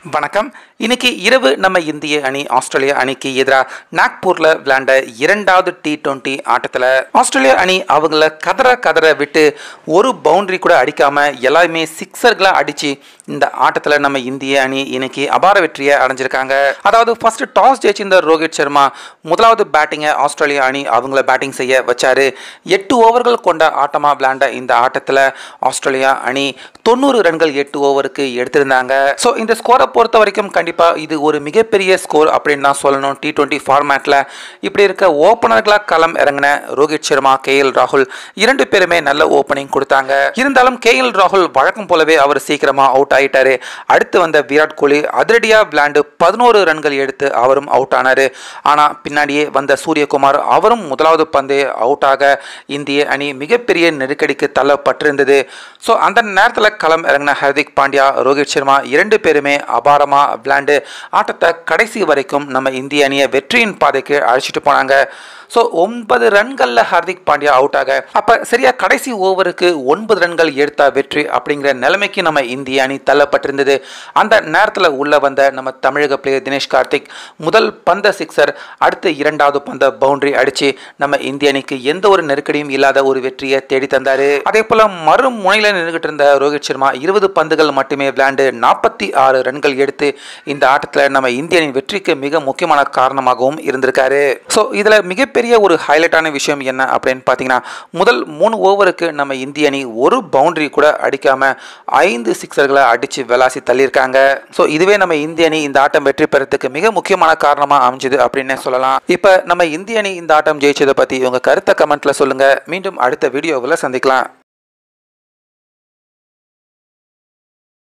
வணக்கம் இன்னைக்கு இரவு நம்ம இந்திய அணி ஆஸ்திரேலியா அணிக்கு எதிராக நாக்பூர்ல விளையாண்ட இரண்டாவது டி டுவெண்ட்டி ஆட்டத்தில் ஆஸ்திரேலியா அணி அவங்கள கதற கதற விட்டு ஒரு பவுண்டரி கூட அடிக்காம எல்லாருமே சிக்ஸர்களா அடிச்சு இந்த ஆட்டத்தில் நம்ம இந்திய அணி இன்னைக்கு அபார வெற்றியை அடைஞ்சிருக்காங்க அதாவது ஃபர்ஸ்ட் டாஸ் ஜெயிச்சிருந்த ரோஹித் சர்மா முதலாவது பேட்டிங்கை ஆஸ்திரேலியா அணி அவங்கள பேட்டிங் செய்ய வச்சாரு எட்டு ஓவர்கள் கொண்ட ஆட்டமாக விளையாண்ட இந்த ஆட்டத்தில் ஆஸ்திரேலியா அணி தொண்ணூறு ரன்கள் எட்டு ஓவருக்கு எடுத்திருந்தாங்க ஸோ இந்த ஸ்கோரை பொறுத்த வரைக்கும் கண்டிப்பாக இது ஒரு மிகப்பெரிய ஸ்கோர் அப்படின்னு தான் சொல்லணும் டி டுவெண்ட்டி ஃபார்மேட்டில் இப்படி இருக்க ஓப்பனர்களாக களம் இறங்கின ரோஹித் சர்மா கே எல் ராகுல் இரண்டு பேருமே நல்ல ஓப்பனிங் கொடுத்தாங்க இருந்தாலும் கே எல் ராகுல் வழக்கம் போலவே அவர் சீக்கிரமாக அவுட் ஆயிட்டாரு அடுத்து வந்த விராட் கோலி அதிரடியாக விளையாண்டு பதினோரு ரன்கள் எடுத்து அவரும் அவுட் ஆனார் ஆனால் பின்னாடியே வந்த சூரியகுமார் அவரும் முதலாவது பந்தே அவுட் ஆக இந்திய அணி மிகப்பெரிய நெருக்கடிக்கு தள்ளப்பட்டிருந்தது ஸோ அந்த நேரத்தில் களம் இறங்கின ஹர்திக் பாண்டியா ரோஹித் சர்மா இரண்டு பேருமே அபாரமாக விளையாண்டு ஆட்டத்தை கடைசி வரைக்கும் நம்ம இந்திய அணியை வெற்றியின் பாதைக்கு அழைச்சிட்டு போனாங்க ஸோ ஒன்பது ரன்களில் ஹார்திக் பாண்டியா அவுட் ஆக அப்போ சரியா கடைசி ஓவருக்கு ஒன்பது ரன்கள் எடுத்தா வெற்றி அப்படிங்கிற நிலைமைக்கு நம்ம இந்திய அணி தள்ளப்பட்டிருந்தது அந்த நேரத்தில் உள்ள வந்த நம்ம தமிழக பிளேயர் தினேஷ் கார்த்திக் முதல் பந்த சிக்ஸர் அடுத்து இரண்டாவது பந்த பவுண்டரி அடிச்சு நம்ம இந்திய அணிக்கு எந்த ஒரு நெருக்கடியும் இல்லாத ஒரு வெற்றியை தேடி தந்தாரு அதே போல மறு முனையில் நின்றுகிட்டு இருந்த ரோஹித் சர்மா இருபது பந்துகள் மட்டுமே விளையாண்டு நாற்பத்தி ஆறு ரன்கள் எடுத்து இந்த ஆட்டத்தில் நம்ம இந்திய அணி வெற்றிக்கு மிக முக்கியமான காரணமாகவும் இருந்திருக்காரு ஸோ இதில் மிகப்பெரிய ஒரு ஹைலைட்டான விஷயம் என்ன அப்படின்னு பார்த்தீங்கன்னா முதல் மூணு ஓவருக்கு நம்ம இந்திய அணி ஒரு பவுண்டரி கூட அடிக்காம ஐந்து சிக்ஸர்களை அடிச்சு விளாசி தள்ளியிருக்காங்க ஸோ இதுவே நம்ம இந்திய அணி இந்த ஆட்டம் வெற்றி பெறத்துக்கு மிக முக்கியமான காரணமாக அமைஞ்சது அப்படின்னே சொல்லலாம் இப்போ நம்ம இந்திய அணி இந்த ஆட்டம் ஜெயிச்சதை பற்றி உங்கள் கருத்தை கமெண்ட்ல சொல்லுங்க மீண்டும் அடுத்த வீடியோவில் சந்திக்கலாம்